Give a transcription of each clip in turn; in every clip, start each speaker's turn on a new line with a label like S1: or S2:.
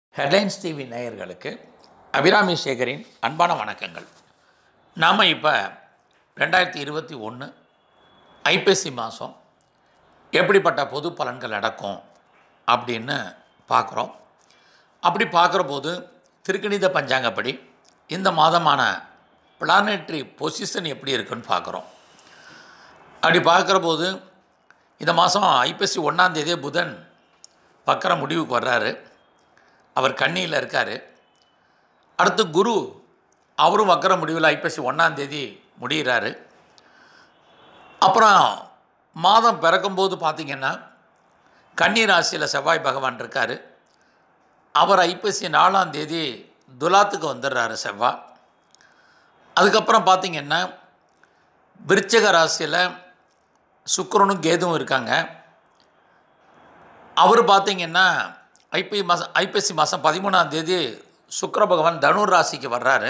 S1: headlines TV நேயர்களுக்கு அபிராமி சேகரின் அன்பான வணக்கங்கள் நாம் இப்போ ரெண்டாயிரத்தி இருபத்தி ஒன்று ஐப்பசி மாதம் எப்படிப்பட்ட பொது பலன்கள் நடக்கும் அப்படின்னு பார்க்குறோம் அப்படி பார்க்குற போது திருக்கணித பஞ்சாங்கப்படி இந்த மாதமான பிளானெட்ரி பொசிஷன் எப்படி இருக்குன்னு பார்க்குறோம் அப்படி பார்க்குற போது இந்த மாதம் ஐப்பசி ஒன்றாந்தேதியே புதன் பக்கர முடிவுக்கு வர்றாரு அவர் கண்ணியில் இருக்கார் அடுத்து குரு அவரும் வக்கர முடிவில் ஐப்பசி ஒன்றாந்தேதி முடிகிறாரு அப்புறம் மாதம் பிறக்கும்போது பார்த்திங்கன்னா கன்னி ராசியில் செவ்வாய் பகவான் இருக்கார் அவர் ஐப்பசி நாலாம் தேதி துலாத்துக்கு வந்துடுறாரு செவ்வாய் அதுக்கப்புறம் பார்த்திங்கன்னா விருச்சக ராசியில் சுக்கிரனும் கேதுவும் இருக்காங்க அவர் பார்த்திங்கன்னா ஐப்பி மாதம் ஐப்பசி மாதம் பதிமூணாம் தேதி சுக்கிர பகவான் தனுர் ராசிக்கு வர்றாரு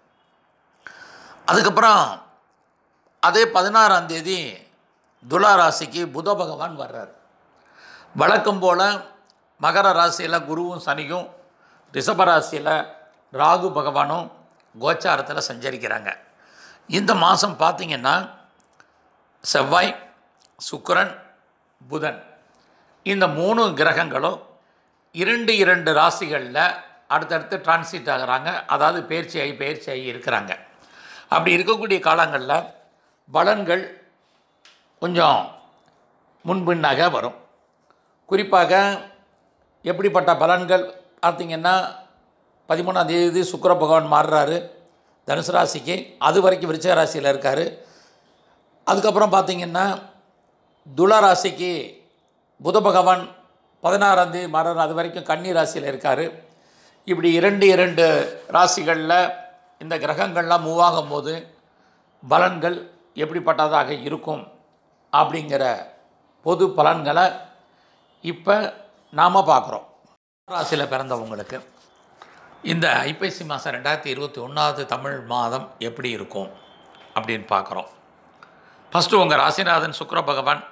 S1: அதுக்கப்புறம் அதே பதினாறாம் தேதி துலா ராசிக்கு புத பகவான் வர்றார் வழக்கம் போல் மகர ராசியில் குருவும் சனியும் ரிஷப ராசியில் ராகு பகவானும் கோச்சாரத்தில் சஞ்சரிக்கிறாங்க இந்த மாதம் பார்த்திங்கன்னா செவ்வாய் சுக்கிரன் புதன் இந்த மூணு கிரகங்களும் இரண்டு இரண்டு ராசிகளில் அடுத்தடுத்து டிரான்சிட் ஆகுறாங்க அதாவது பயிற்சி ஆகி பயிற்சி ஆகி இருக்கிறாங்க அப்படி இருக்கக்கூடிய காலங்களில் பலன்கள் கொஞ்சம் முன்பின்னாக வரும் குறிப்பாக எப்படிப்பட்ட பலன்கள் பார்த்திங்கன்னா பதிமூணாம் தேதி சுக்கிர பகவான் மாறுறாரு தனுசு ராசிக்கு அது வரைக்கும் விருச்சக ராசியில் இருக்கார் அதுக்கப்புறம் பார்த்திங்கன்னா துலா ராசிக்கு புத பகவான் பதினாறாம் தேதி மாறார் அது வரைக்கும் கன்னி ராசியில் இருக்கார் இப்படி இரண்டு இரண்டு ராசிகளில் இந்த கிரகங்கள்லாம் மூவ் ஆகும்போது பலன்கள் எப்படிப்பட்டதாக இருக்கும் அப்படிங்கிற பொது பலன்களை இப்போ நாம் பார்க்குறோம் ராசியில் பிறந்தவங்களுக்கு இந்த ஐப்பசி மாதம் ரெண்டாயிரத்தி இருபத்தி ஒன்றாவது தமிழ் மாதம் எப்படி இருக்கும் அப்படின்னு பார்க்குறோம் ஃபஸ்ட்டு உங்கள் ராசிநாதன் சுக்கிர பகவான்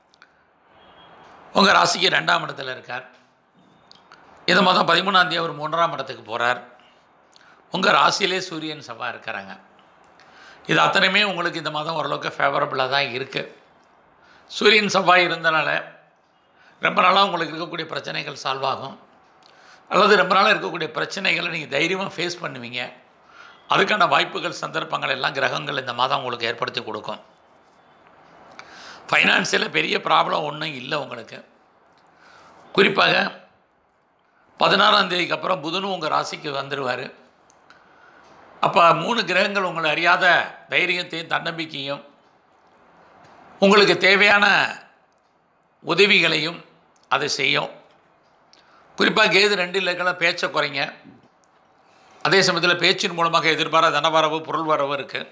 S1: உங்கள் ராசிக்கு ரெண்டாம் இடத்துல இருக்கார் இந்த மாதம் பதிமூணாம் தேதி அவர் மூன்றாம் இடத்துக்கு போகிறார் உங்கள் ராசியிலே சூரியன் செவ்வாய் இருக்கிறாங்க இது அத்தனையுமே உங்களுக்கு இந்த மாதம் ஓரளவுக்கு ஃபேவரபுளாக தான் இருக்குது சூரியன் செவ்வாய் இருந்தனால ரொம்ப நாளாக உங்களுக்கு இருக்கக்கூடிய பிரச்சனைகள் சால்வ் ஆகும் அல்லது ரொம்ப நாளாக இருக்கக்கூடிய பிரச்சனைகளை நீங்கள் தைரியமாக ஃபேஸ் பண்ணுவீங்க அதுக்கான வாய்ப்புகள் சந்தர்ப்பங்கள் எல்லாம் கிரகங்கள் இந்த மாதம் உங்களுக்கு ஏற்படுத்தி கொடுக்கும் ஃபைனான்சியலில் பெரிய ப்ராப்ளம் ஒன்றும் இல்லை உங்களுக்கு குறிப்பாக பதினாறாம் தேதிக்கு அப்புறம் புதனும் உங்கள் ராசிக்கு வந்துடுவார் அப்போ மூணு கிரகங்கள் உங்களை அறியாத தைரியத்தையும் தன்னம்பிக்கையும் உங்களுக்கு தேவையான உதவிகளையும் அது செய்யும் குறிப்பாக கேது ரெண்டு இலக்கண பேச்சை குறைங்க அதே சமயத்தில் பேச்சின் மூலமாக எதிர்பாராத தனவரவு பொருள் வரவு இருக்குது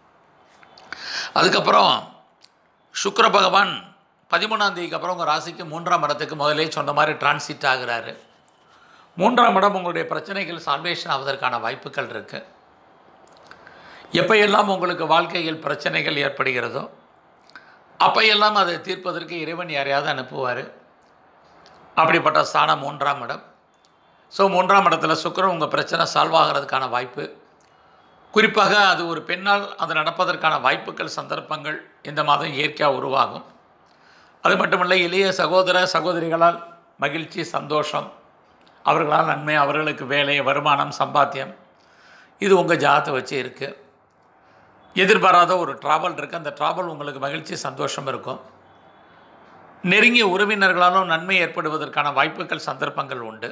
S1: அதுக்கப்புறம் சுக்கர பகவான் பதிமூணாம் தேதிக்கு அப்புறம் உங்கள் ராசிக்கு மூன்றாம் இடத்துக்கு முதலே சொன்ன மாதிரி டிரான்சிட் ஆகிறாரு மூன்றாம் இடம் உங்களுடைய பிரச்சனைகள் சால்வேஷன் ஆவதற்கான வாய்ப்புகள் இருக்குது எப்பையெல்லாம் உங்களுக்கு வாழ்க்கையில் பிரச்சனைகள் ஏற்படுகிறதோ அப்பையெல்லாம் அதை தீர்ப்பதற்கு இறைவன் யாரையாவது அனுப்புவார் அப்படிப்பட்ட ஸ்தானம் மூன்றாம் இடம் ஸோ மூன்றாம் இடத்துல சுக்கரன் உங்கள் பிரச்சனை சால்வ் ஆகிறதுக்கான வாய்ப்பு குறிப்பாக அது ஒரு பெண்ணால் அது நடப்பதற்கான வாய்ப்புகள் சந்தர்ப்பங்கள் இந்த மாதம் இயற்கையாக உருவாகும் அது மட்டுமல்ல இளைய சகோதர சகோதரிகளால் மகிழ்ச்சி சந்தோஷம் அவர்களால் நன்மை அவர்களுக்கு வேலை வருமானம் சம்பாத்தியம் இது உங்கள் ஜாதத்தை வச்சு இருக்குது எதிர்பாராத ஒரு ட்ராவல் இருக்குது அந்த ட்ராவல் உங்களுக்கு மகிழ்ச்சி சந்தோஷம் இருக்கும் நெருங்கிய உறவினர்களாலும் நன்மை ஏற்படுவதற்கான வாய்ப்புகள் சந்தர்ப்பங்கள் உண்டு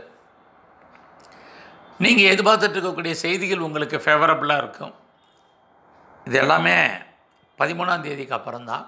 S1: நீங்கள் எதிர்பார்த்துட்டு இருக்கக்கூடிய செய்திகள் உங்களுக்கு ஃபேவரபுளாக இருக்கும் இது எல்லாமே பதிமூணாம் தேதிக்கு அப்புறம்தான்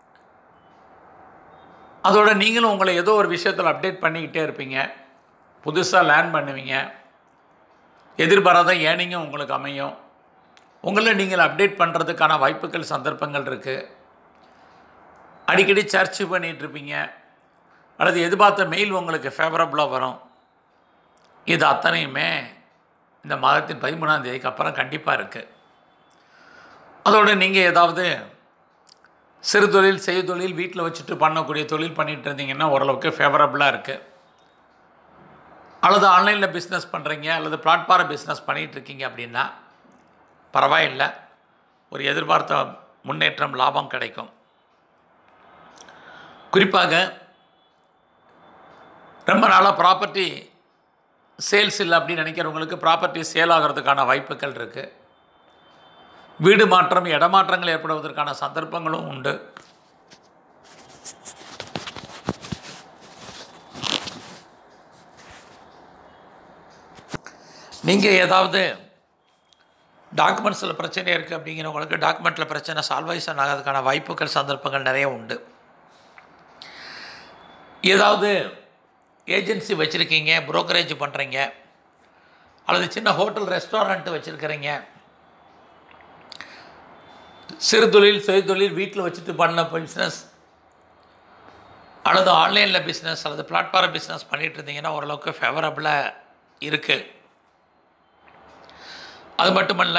S1: அதோட நீங்களும் உங்களை ஏதோ ஒரு விஷயத்தில் அப்டேட் பண்ணிக்கிட்டே இருப்பீங்க புதுசாக லேர்ன் பண்ணுவீங்க எதிர்பாராத ஏனிங்கும் உங்களுக்கு அமையும் உங்களை நீங்கள் அப்டேட் பண்ணுறதுக்கான வாய்ப்புகள் சந்தர்ப்பங்கள் இருக்குது அடிக்கடி சர்ச் பண்ணிகிட்ருப்பீங்க அல்லது எதிர்பார்த்த மெயில் உங்களுக்கு ஃபேவரபுளாக வரும் இது அத்தனையுமே இந்த மாதத்தின் பதிமூணாம் தேதிக்கு அப்புறம் கண்டிப்பாக இருக்குது அதோடு நீங்கள் ஏதாவது சிறு தொழில் செய்ய தொழில் வீட்டில் வச்சுட்டு பண்ணக்கூடிய தொழில் பண்ணிகிட்டு இருந்தீங்கன்னா ஓரளவுக்கு ஃபேவரபுளாக இருக்குது அல்லது ஆன்லைனில் பிஸ்னஸ் பண்ணுறீங்க அல்லது பிளாட்ஃபார்ம் பிஸ்னஸ் பண்ணிகிட்டு இருக்கீங்க அப்படின்னா பரவாயில்லை ஒரு எதிர்பார்த்த முன்னேற்றம் லாபம் கிடைக்கும் குறிப்பாக ரொம்ப நாளாக ப்ராப்பர்ட்டி சேல்ஸ் இல்லை அப்படின்னு நினைக்கிறவங்களுக்கு ப்ராப்பர்ட்டி சேல் ஆகிறதுக்கான வாய்ப்புகள் இருக்குது வீடு மாற்றம் இடமாற்றங்கள் ஏற்படுவதற்கான சந்தர்ப்பங்களும் உண்டு நீங்கள் ஏதாவது டாக்குமெண்ட்ஸில் பிரச்சனை இருக்குது அப்படிங்கிறவங்களுக்கு டாக்குமெண்ட்டில் பிரச்சனை சால்வைசன் ஆகிறதுக்கான வாய்ப்புகள் சந்தர்ப்பங்கள் நிறைய உண்டு ஏதாவது ஏஜென்சி வச்சுருக்கீங்க புரோக்கரேஜ் பண்ணுறீங்க அல்லது சின்ன ஹோட்டல் ரெஸ்டாரண்ட் வச்சுருக்கிறீங்க சிறு தொழில் சிறு தொழில் வீட்டில் வச்சுட்டு பண்ண பிஸ்னஸ் அல்லது ஆன்லைனில் பிஸ்னஸ் அல்லது பிளாட்ஃபார்ம் பிஸ்னஸ் பண்ணிகிட்டு இருந்தீங்கன்னா ஓரளவுக்கு ஃபேவரபுளாக இருக்குது அது மட்டுமல்ல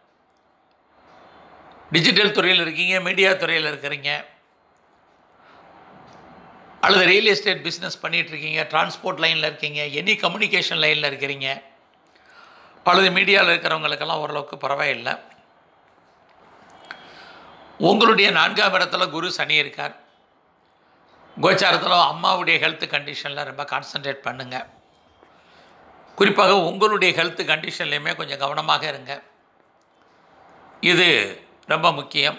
S1: டிஜிட்டல் துறையில் இருக்கீங்க மீடியா துறையில் இருக்கிறீங்க அல்லது ரியல் எஸ்டேட் பிஸ்னஸ் பண்ணிகிட்ருக்கீங்க டிரான்ஸ்போர்ட் லைனில் இருக்கீங்க எனி கம்யூனிகேஷன் லைனில் இருக்கிறீங்க அல்லது மீடியாவில் இருக்கிறவங்களுக்கெல்லாம் ஓரளவுக்கு பரவாயில்லை உங்களுடைய நான்காம் இடத்துல குரு சனி இருக்கார் கோச்சாரத்தில் அம்மாவுடைய ஹெல்த் கண்டிஷனில் ரொம்ப கான்சன்ட்ரேட் பண்ணுங்கள் குறிப்பாக உங்களுடைய ஹெல்த் கண்டிஷன்லேயுமே கொஞ்சம் கவனமாக இருங்க இது ரொம்ப முக்கியம்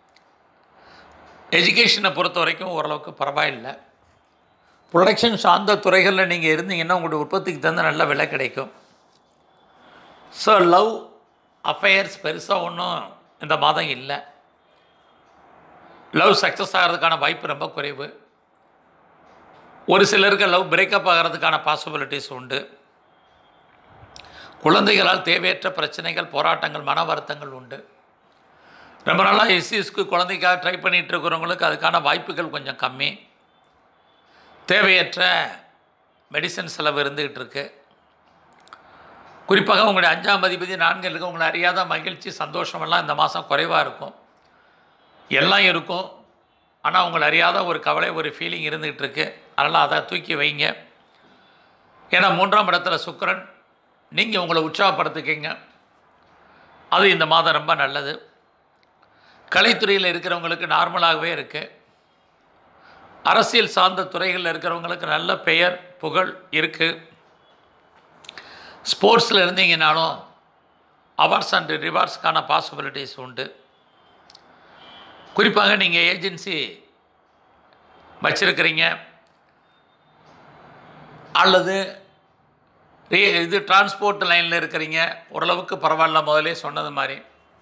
S1: எஜுகேஷனை பொறுத்த வரைக்கும் ஓரளவுக்கு பரவாயில்லை ப்ரொடக்ஷன் சார்ந்த துறைகளில் நீங்கள் இருந்தீங்கன்னா உங்களுடைய உற்பத்திக்கு தகுந்த நல்ல விலை கிடைக்கும் ஸோ லவ் அஃபேர்ஸ் பெருசாக ஒன்றும் இந்த மாதம் இல்லை லவ் சக்ஸஸ் ஆகிறதுக்கான வாய்ப்பு ரொம்ப குறைவு ஒரு சிலருக்கு லவ் பிரேக்கப் ஆகிறதுக்கான பாசிபிலிட்டிஸ் உண்டு குழந்தைகளால் தேவையற்ற பிரச்சனைகள் போராட்டங்கள் மன வருத்தங்கள் உண்டு ரொம்ப நாளாக எஸ்சிஎஸ்க்கு குழந்தைக்காக ட்ரை பண்ணிகிட்டு இருக்கிறவங்களுக்கு அதுக்கான வாய்ப்புகள் கொஞ்சம் கம்மி தேவையற்ற மெடிசன் செலவு இருந்துக்கிட்டு இருக்கு குறிப்பாக உங்களுடைய அஞ்சாம் அதிபதி நான்கில் உங்களை அறியாத மகிழ்ச்சி சந்தோஷமெல்லாம் இந்த மாதம் குறைவாக இருக்கும் எல்லாம் இருக்கும் ஆனால் உங்களை அறியாத ஒரு கவலை ஒரு ஃபீலிங் இருந்துகிட்டு இருக்கு அதனால் அதை தூக்கி வைங்க ஏன்னா மூன்றாம் இடத்துல சுக்கரன் நீங்கள் உங்களை உற்சாகப்படுத்திக்கிங்க அது இந்த மாதம் ரொம்ப நல்லது கலைத்துறையில் இருக்கிறவங்களுக்கு நார்மலாகவே இருக்குது அரசியல் சார்ந்த துறைகளில் இருக்கிறவங்களுக்கு நல்ல பெயர் புகழ் இருக்குது ஸ்போர்ட்ஸில் இருந்தீங்கனாலும் அவார்ட்ஸ் அண்ட் ரிவார்ட்ஸ்க்கான பாசிபிலிட்டிஸ் உண்டு குறிப்பாக நீங்கள் ஏஜென்சி வச்சுருக்கிறீங்க அல்லது இது டிரான்ஸ்போர்ட் லைனில் இருக்கிறீங்க ஓரளவுக்கு பரவாயில்ல முதலே சொன்னது மாதிரி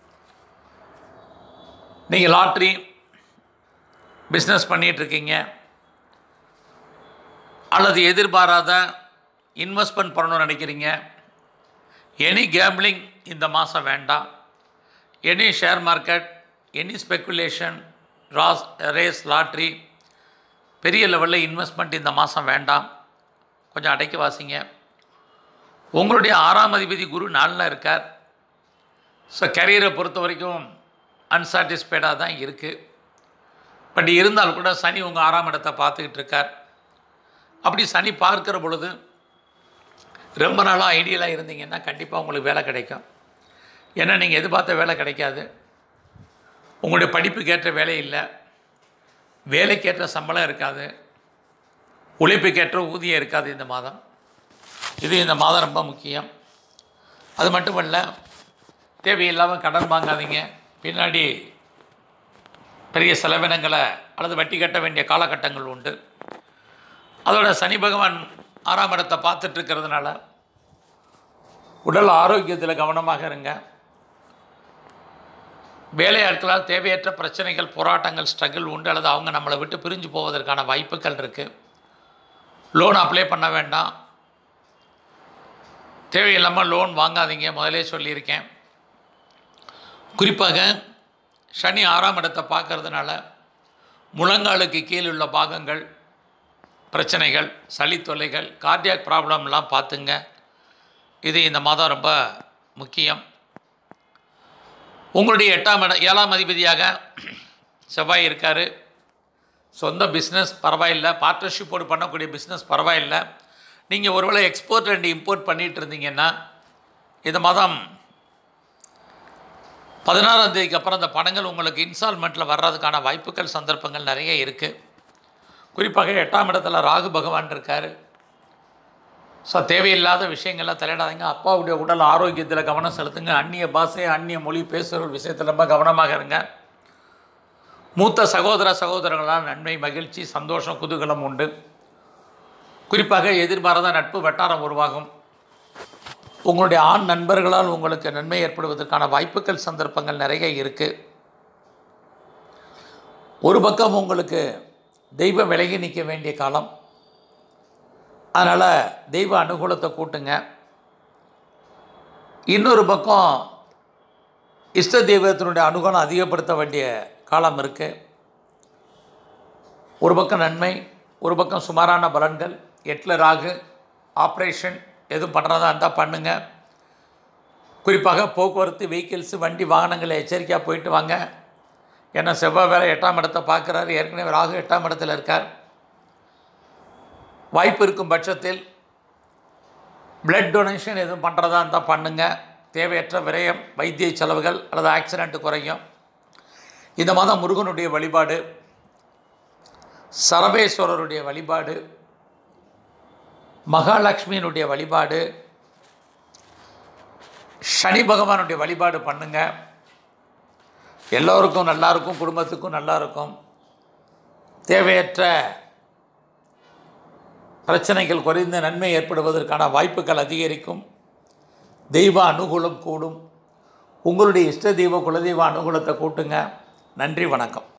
S1: நீங்கள் லாட்ரி பிஸ்னஸ் பண்ணிகிட்ருக்கீங்க அல்லது எதிர்பாராத இன்வெஸ்ட்மெண்ட் பண்ணணும்னு நினைக்கிறீங்க எனி கேம்பிளிங் இந்த மாதம் வேண்டாம் any share market any speculation ராஸ் ரேஸ் லாட்ரி பெரிய லெவலில் இன்வெஸ்ட்மெண்ட் இந்த மாதம் வேண்டாம் கொஞ்சம் அடைக்க வாசிங்க உங்களுடைய ஆறாம் அதிபதி குரு நாளில் இருக்கார் ஸோ கரியரை பொறுத்த வரைக்கும் அன்சாட்டிஸ்ஃபைடாக தான் இருக்குது பட் இருந்தால் கூட சனி உங்கள் ஆறாம் இடத்தை பார்த்துக்கிட்டு இருக்கார் அப்படி சனி பார்க்குற பொழுது ரொம்ப நாளாக ஐடியலாக இருந்தீங்கன்னா கண்டிப்பாக உங்களுக்கு வேலை கிடைக்கும் ஏன்னா நீங்கள் எதிர்பார்த்த வேலை கிடைக்காது உங்களுடைய படிப்புக்கேற்ற வேலை இல்லை வேலைக்கேற்ற சம்பளம் இருக்காது உழைப்புக்கேற்ற ஊதியம் இருக்காது இந்த மாதம் இது இந்த மாதம் ரொம்ப முக்கியம் அது மட்டுமல்ல தேவையில்லாமல் கடன் வாங்காதீங்க பின்னாடி பெரிய செலவினங்களை அல்லது வட்டி கட்ட வேண்டிய காலகட்டங்கள் உண்டு அதோட சனி பகவான் ஆறாம் இடத்தை பார்த்துட்டு இருக்கிறதுனால உடல் ஆரோக்கியத்தில் கவனமாக இருங்க வேலையாட்களால் தேவையற்ற பிரச்சனைகள் போராட்டங்கள் ஸ்ட்ரகிள் உண்டு அல்லது அவங்க நம்மளை விட்டு பிரிஞ்சு போவதற்கான வாய்ப்புகள் இருக்குது லோன் அப்ளை பண்ண வேண்டாம் தேவையில்லாமல் லோன் வாங்காதீங்க முதலே சொல்லியிருக்கேன் குறிப்பாக சனி ஆறாம் இடத்தை பார்க்கறதுனால முழங்காலுக்கு கீழ் உள்ள பாகங்கள் பிரச்சனைகள் சளி தொல்லைகள் கார்டியாக் ப்ராப்ளம்லாம் பார்த்துங்க இது இந்த மாதம் ரொம்ப முக்கியம் உங்களுடைய எட்டாம் இடம் ஏழாம் அதிபதியாக செவ்வாய் இருக்கார் சொந்த பிஸ்னஸ் பரவாயில்லை பார்ட்னர்ஷிப்போடு பண்ணக்கூடிய பிஸ்னஸ் பரவாயில்லை நீங்கள் ஒருவேளை எக்ஸ்போர்ட் அண்ட் இம்போர்ட் பண்ணிகிட்டு இருந்தீங்கன்னா இந்த மாதம் பதினாறாம் தேதிக்கு அப்புறம் அந்த பணங்கள் உங்களுக்கு இன்ஸ்டால்மெண்ட்டில் வர்றதுக்கான வாய்ப்புகள் சந்தர்ப்பங்கள் நிறைய இருக்குது குறிப்பாக எட்டாம் இடத்துல ராகு பகவான் இருக்கார் ஸோ தேவையில்லாத விஷயங்கள்லாம் தலையிடாதீங்க அப்பாவுடைய உடல் ஆரோக்கியத்தில் கவனம் செலுத்துங்க அந்நிய பாஷை அந்நிய மொழி பேசுகிற விஷயத்தில் ரொம்ப கவனமாக இருங்க மூத்த சகோதர சகோதரர்களால் நன்மை மகிழ்ச்சி சந்தோஷம் குதூகலம் உண்டு குறிப்பாக எதிர்பாராத நட்பு வட்டாரம் உருவாகும் உங்களுடைய ஆண் நண்பர்களால் உங்களுக்கு நன்மை ஏற்படுவதற்கான வாய்ப்புகள் சந்தர்ப்பங்கள் நிறைய இருக்குது ஒரு பக்கம் உங்களுக்கு தெய்வம் விலகி நிற்க வேண்டிய காலம் அதனால் தெய்வ அனுகூலத்தை கூட்டுங்க இன்னொரு பக்கம் இஷ்ட தெய்வத்தினுடைய அனுகூலம் அதிகப்படுத்த வேண்டிய காலம் இருக்குது ஒரு பக்கம் நன்மை ஒரு பக்கம் சுமாரான பலன்கள் எட்டில் ராகு ஆப்ரேஷன் எதுவும் பண்ணுறதா இருந்தால் பண்ணுங்கள் குறிப்பாக போக்குவரத்து வெஹிக்கிள்ஸு வண்டி வாகனங்களை எச்சரிக்கையாக போயிட்டு வாங்க ஏன்னா செவ்வாய் வேலை எட்டாம் இடத்தை பார்க்குறாரு ஏற்கனவே ராகு எட்டாம் இடத்துல இருக்கார் வாய்ப்பு இருக்கும் பட்சத்தில் பிளட் டொனேஷன் எதுவும் பண்ணுறதா இருந்தால் பண்ணுங்கள் தேவையற்ற விரயம் வைத்திய செலவுகள் அல்லது ஆக்சிடென்ட் குறையும் இந்த மாதம் முருகனுடைய வழிபாடு சரபேஸ்வரருடைய வழிபாடு மகாலட்சுமியினுடைய வழிபாடு சனி பகவானுடைய வழிபாடு பண்ணுங்க எல்லோருக்கும் நல்லா இருக்கும் குடும்பத்துக்கும் நல்லா இருக்கும் தேவையற்ற பிரச்சனைகள் குறைந்த நன்மை ஏற்படுவதற்கான வாய்ப்புகள் அதிகரிக்கும் தெய்வ அனுகூலம் கூடும் உங்களுடைய இஷ்ட தெய்வ குலதெய்வ அனுகூலத்தை கூட்டுங்க நன்றி வணக்கம்